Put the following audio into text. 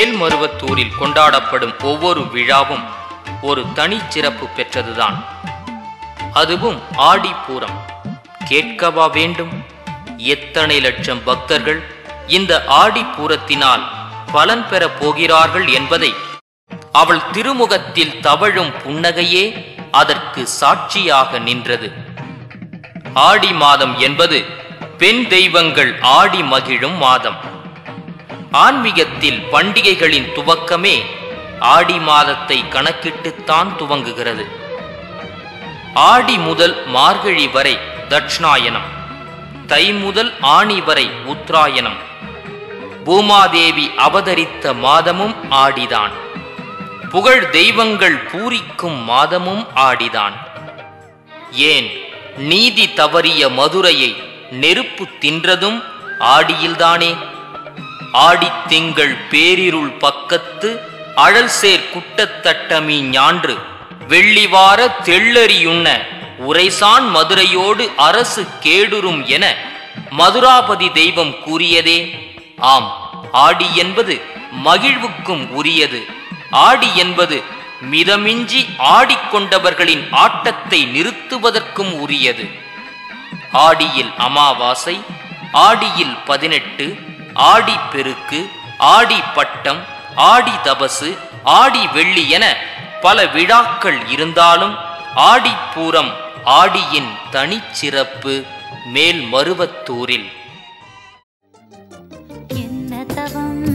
மேல்மருவத்தூரில் கொண்டாடப்படும் ஒவ்வொரு விழாவும் ஒரு தனிச்சிறப்பு பெற்றதுதான் அதுவும் ஆடிப்பூரம் கேட்கவா வேண்டும் எத்தனை லட்சம் பக்தர்கள் இந்த ஆடிப்பூரத்தினால் பலன் பெறப் போகிறார்கள் என்பதை அவள் திருமுகத்தில் தவழும் புன்னகையே அதற்கு சாட்சியாக நின்றது ஆடி மாதம் என்பது பெண் தெய்வங்கள் ஆடி மகிழும் மாதம் ஆன்மீகத்தில் பண்டிகைகளின் துவக்கமே ஆடி மாதத்தை கணக்கிட்டுத்தான் துவங்குகிறது ஆடி முதல் மார்கழி வரை தட்சிணாயனம் தை முதல் ஆணி வரை உத்ராயணம் பூமாதேவி அவதரித்த மாதமும் ஆடிதான் புகழ் தெய்வங்கள் பூரிக்கும் மாதமும் ஆடிதான் ஏன் நீதி தவறிய மதுரையை நெருப்பு தின்றதும் ஆடியில்தானே ஆடித் திங்கள் பேரிருள் பக்கத்து அழல் சேர் குட்டத்தட்டமி ஞான்று வெள்ளிவார தெள்ளறியுண்ண உரைசான் மதுரையோடு அரசு கேடுறும் என மதுராபதி தெய்வம் கூறியதே ஆம் ஆடி என்பது மகிழ்வுக்கும் உரியது ஆடி என்பது மிதமிஞ்சி ஆடிக்கொண்டவர்களின் ஆட்டத்தை நிறுத்துவதற்கும் உரியது ஆடியில் அமாவாசை ஆடியில் பதினெட்டு ஆடி பெருக்கு ஆடி பட்டம் ஆடி தபசு ஆடி வெள்ளி என பல விழாக்கள் இருந்தாலும் ஆடிப்பூரம் ஆடியின் தனிச்சிறப்பு மேல் மருவத்தூரில் என்ன தவம்